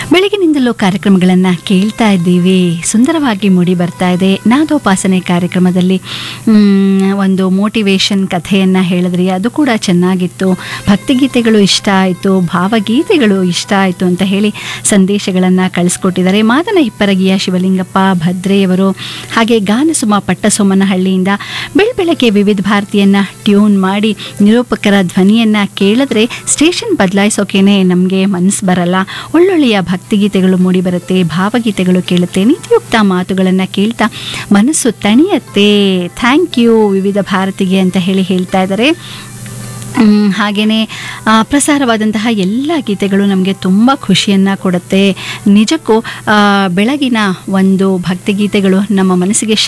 ಬೆಳಗಿನಿಂದಲೂ ಕಾರ್ಯಕ್ರಮಗಳನ್ನು ಕೇಳ್ತಾ ಇದ್ದೀವಿ ಸುಂದರವಾಗಿ ಮೂಡಿ ಬರ್ತಾ ಇದೆ ನಾದೋಪಾಸನೆ ಕಾರ್ಯಕ್ರಮದಲ್ಲಿ ಮ್, ಒಂದು ಮೋಟಿವೇಶನ್ ಕಥೆಯನ್ನು ಹೇಳಿದ್ರಿ ಅದು ಕೂಡ ಚೆನ್ನಾಗಿತ್ತು ಭಕ್ತಿಗೀತೆಗಳು ಇಷ್ಟ ಆಯಿತು ಭಾವಗೀತೆಗಳು ಇಷ್ಟ ಆಯಿತು ಅಂತ ಹೇಳಿ ಸಂದೇಶಗಳನ್ನು ಕಳಿಸ್ಕೊಟ್ಟಿದ್ದಾರೆ ಮಾದನ ಹಿಪ್ಪರಗಿಯ ಶಿವಲಿಂಗಪ್ಪ ಭದ್ರೆಯವರು ಹಾಗೆ ಗಾನಸುಮ ಪಟ್ಟಸೋಮನಹಳ್ಳಿಯಿಂದ ಬೆಳಬೆಳಗ್ಗೆ ವಿವಿಧ ಭಾರತಿಯನ್ನು ಟ್ಯೂನ್ ಮಾಡಿ ನಿರೂಪಕರ ಧ್ವನಿಯನ್ನು ಕೇಳಿದ್ರೆ ಸ್ಟೇಷನ್ ಬದಲಾಯಿಸೋಕೇನೆ ನಮಗೆ ಮನಸ್ಸು ಬರಲ್ಲ ಒಳ್ಳೊಳ್ಳೆಯ ಭಕ್ತಿಗೀತೆಗಳು ಮೂಡಿಬರುತ್ತೆ ಭಾವಗೀತೆಗಳು ಕೇಳುತ್ತೆ ನೀತಿಯುಕ್ತ ಮಾತುಗಳನ್ನು ಕೇಳ್ತಾ ಮನಸ್ಸು ತಣಿಯತ್ತೆ ಥ್ಯಾಂಕ್ ಯು ವಿವಿಧ ಭಾರತಿಗೆ ಅಂತ ಹೇಳಿ ಹೇಳ್ತಾ ಇದ್ದಾರೆ ಹಾಗೆಯೇ ಪ್ರಸಾರವಾದಂತಹ ಎಲ್ಲ ಗೀತೆಗಳು ನಮಗೆ ತುಂಬ ಖುಷಿಯನ್ನು ಕೊಡುತ್ತೆ ನಿಜಕ್ಕೂ ಆ, ಬೆಳಗಿನ ಒಂದು ಭಕ್ತಿಗೀತೆಗಳು ನಮ್ಮ ಮನಸ್ಸಿಗೆ